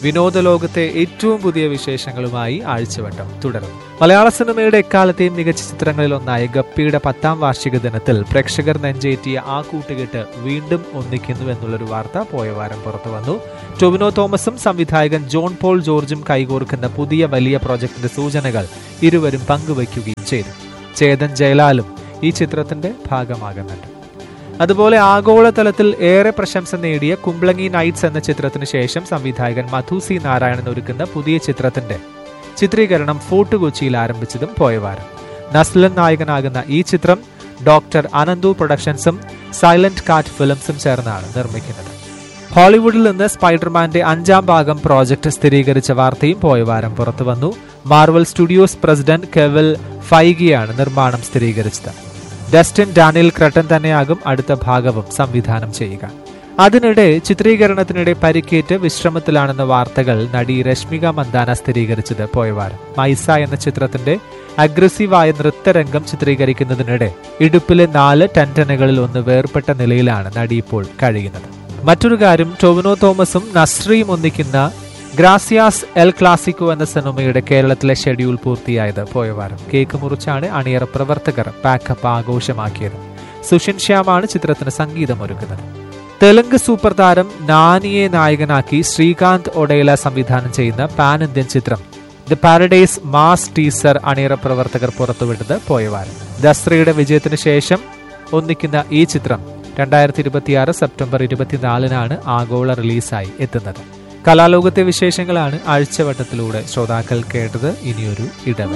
വിനോദ ലോകത്തെ ഏറ്റവും പുതിയ വിശേഷങ്ങളുമായി ആഴ്ചവട്ടം തുടരുന്നു മലയാള സിനിമയുടെ എക്കാലത്തെയും മികച്ച ചിത്രങ്ങളിൽ ഒന്നായ ഗപ്പിയുടെ പത്താം വാർഷിക ദിനത്തിൽ പ്രേക്ഷകർ നെഞ്ചേറ്റിയ ആ കൂട്ടുകെട്ട് വീണ്ടും ഒന്നിക്കുന്നു എന്നുള്ളൊരു വാർത്ത പോയ വാരം പുറത്തു വന്നു ടൊവിനോ തോമസും സംവിധായകൻ ജോൺ പോൾ ജോർജും കൈകോർക്കുന്ന പുതിയ വലിയ പ്രോജക്ടിന്റെ സൂചനകൾ ഇരുവരും പങ്കുവയ്ക്കുകയും ചെയ്തു ചേതൻ ജയലാലും ഈ ചിത്രത്തിന്റെ ഭാഗമാകുന്നുണ്ട് അതുപോലെ ആഗോളതലത്തിൽ ഏറെ പ്രശംസ നേടിയ കുംബ്ലങ്ങി നൈറ്റ്സ് എന്ന ചിത്രത്തിന് ശേഷം സംവിധായകൻ മധു സി നാരായണൻ ഒരുക്കുന്ന പുതിയ ചിത്രത്തിന്റെ ചിത്രീകരണം ഫോർട്ട് കൊച്ചിയിൽ ആരംഭിച്ചതും പോയവാരം നസ്ലൻ നായകനാകുന്ന ഈ ചിത്രം ഡോക്ടർ അനന്തു പ്രൊഡക്ഷൻസും സൈലന്റ് കാറ്റ് ഫിലിംസും ചേർന്നാണ് നിർമ്മിക്കുന്നത് ഹോളിവുഡിൽ നിന്ന് സ്പൈഡർമാന്റെ അഞ്ചാം ഭാഗം പ്രോജക്ട് സ്ഥിരീകരിച്ച വാർത്തയും പോയവാരം പുറത്തു വന്നു മാർവൽ സ്റ്റുഡിയോസ് പ്രസിഡന്റ് കെവിൽ ഫൈഗിയാണ് നിർമ്മാണം സ്ഥിരീകരിച്ചത് ഡസ്റ്റിൻ ഡാനിയൽ ക്രട്ടൻ തന്നെയാകും അടുത്ത ഭാഗവും സംവിധാനം ചെയ്യുക അതിനിടെ ചിത്രീകരണത്തിനിടെ പരിക്കേറ്റ് വിശ്രമത്തിലാണെന്ന വാർത്തകൾ നടി രശ്മിക മന്ദാന സ്ഥിരീകരിച്ചത് പോയവാരം മൈസ എന്ന ചിത്രത്തിന്റെ അഗ്രസീവായ നൃത്തരംഗം ചിത്രീകരിക്കുന്നതിനിടെ ഇടുപ്പിലെ നാല് ടെൻറ്റനുകളിൽ ഒന്ന് വേർപെട്ട നിലയിലാണ് നടി ഇപ്പോൾ കഴിയുന്നത് മറ്റൊരു കാര്യം ടൊവിനോ തോമസും നസ്രിയും ഒന്നിക്കുന്ന ഗ്രാസിയാസ് എൽ ക്ലാസിക്കോ എന്ന സിനിമയുടെ കേരളത്തിലെ ഷെഡ്യൂൾ പൂർത്തിയായത് പോയവാരം കേക്ക് മുറിച്ചാണ് അണിയറ പ്രവർത്തകർ പാക്കപ്പ് ആഘോഷമാക്കിയത് സുഷിൻ ശ്യാമാണ് ചിത്രത്തിന് സംഗീതമൊരുക്കുന്നത് തെലുങ്ക് സൂപ്പർ താരം നാനിയെ നായകനാക്കി ശ്രീകാന്ത് ഒഡേല സംവിധാനം ചെയ്യുന്ന പാൻ ഇന്ത്യൻ ചിത്രം ദി പാരഡൈസ് മാസ് ടീസർ അണിയറ പ്രവർത്തകർ പുറത്തുവിട്ടത് പോയവാരം ദസ്രയുടെ വിജയത്തിന് ശേഷം ഒന്നിക്കുന്ന ഈ ചിത്രം രണ്ടായിരത്തി ഇരുപത്തിയാറ് സെപ്റ്റംബർ ഇരുപത്തിനാലിനാണ് ആഗോള റിലീസായി എത്തുന്നത് കലാലോകത്തെ വിശേഷങ്ങളാണ് ആഴ്ചവട്ടത്തിലൂടെ ശ്രോതാക്കൾ കേട്ടത് ഇനിയൊരു ഇടവേള